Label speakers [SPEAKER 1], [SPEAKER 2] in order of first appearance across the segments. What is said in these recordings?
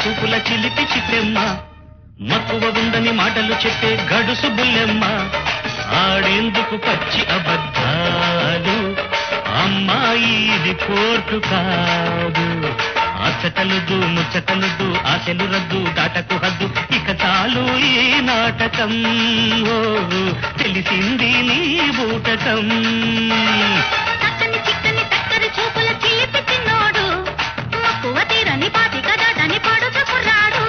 [SPEAKER 1] చూపుల చిలిపి చిట్టెమ్మ మక్కువ ఉందని మాటలు చెప్పే గడుసు బుల్లెమ్మ ఆడేందుకు పచ్చి అబద్ధాలు అమ్మాయి ఇది కోర్టు కాదు అచ్చటలుదు ముచ్చటలుదు ఆశలు రద్దు దాటకు హద్దు ఇక చాలు ఈ నాటకం ఓ తెలిసింది నీ బూటకం
[SPEAKER 2] చక్కని చిక్కని చక్కని చూపుల చిలిపి చిన్నోడు మక్కువ తీరని పాతిక దాటని పడుచు కుర్రాడు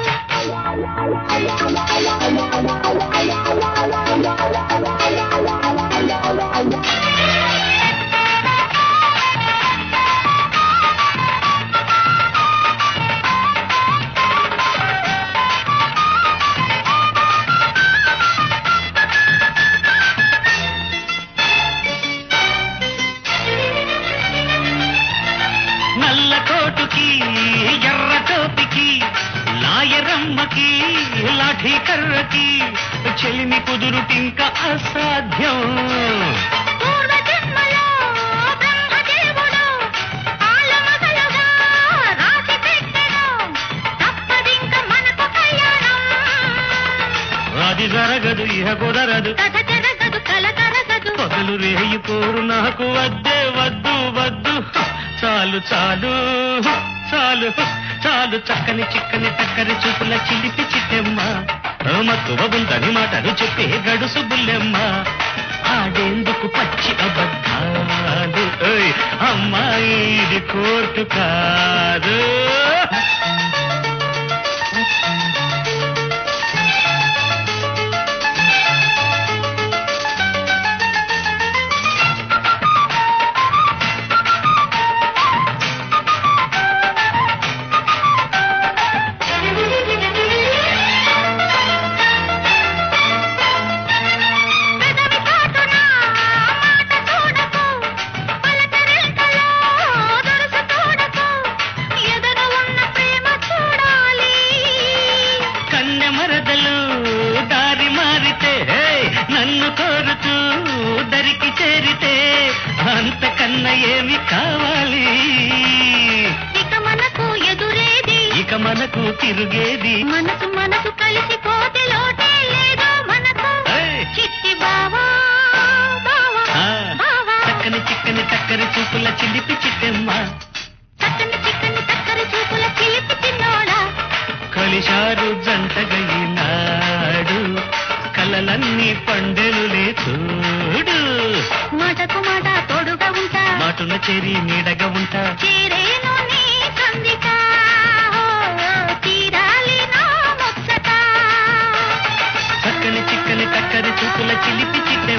[SPEAKER 1] నల్ల కోటుకి ఎర్ర టోపికి లాయరమ్మకి లాఠీ కర్రకి చెలిమి కుదురుటింక అసాధ్యం
[SPEAKER 2] పూర్వ జన్మలో బ్రహ్మదేవుడు ఆలమగలుగా రాసి పెట్టెను తప్పదింక మనకు కళ్యాణం
[SPEAKER 1] అది జరగదు ఇహ కుదరదు
[SPEAKER 2] కథ జరగదు కల కరగదు
[SPEAKER 1] పగలు రేయి పోరు నాకు వద్దే వద్దు వద్దు చాలు చాలు చాలు చాలు చక్కని చిక్కని టక్కరి చూపుల చిలిపి చిట్టెమ్మ మక్కువ ఉందని మాటలు చెప్పే గడుసు బుల్లెమ్మ ఆడేందుకు పచ్చి అబద్ధాలు ఓయ్, అమ్మాయి ఇది కోర్టు కాదు
[SPEAKER 2] పెదవి చాటున మాట చూడకు పలకరింతలో దురుసు చూడకు ఎదను ఉన్న ప్రేమ చూడాలి
[SPEAKER 1] కన్నె మరదలు దారి మారితే హే, నన్ను కోరుతూ దరికి చేరితే అంతకన్న ఏమి కావాలి
[SPEAKER 2] ఇక మనకు ఎదురేది
[SPEAKER 1] ఇక మనకు తిరుగేది
[SPEAKER 2] మనసు మనసు కలిసిపోతే లోటే లేదు మనకు
[SPEAKER 1] ఏయ్!
[SPEAKER 2] చిట్టి బావా బావా
[SPEAKER 1] ఆ,
[SPEAKER 2] బావా
[SPEAKER 1] చక్కని చిక్కని చక్కని చూపుల చిలిపి చిట్టెమ్మ
[SPEAKER 2] చక్కని చిక్కని చక్కని చూపుల చిలిపి చిన్నోడా
[SPEAKER 1] కలిశారు జంటగయినాడు కలలన్నీ పండెలులే చూడు
[SPEAKER 2] మాటకు మాట తోడుగా ఉంటా
[SPEAKER 1] మాటున చేరి నీడగా ఉంటా
[SPEAKER 2] చేరేను నీ సందిక తీరాలి నా ముచ్చట
[SPEAKER 1] చక్కని చిక్కని టక్కరి చూపుల చిలిపి చిట్టెమ్మ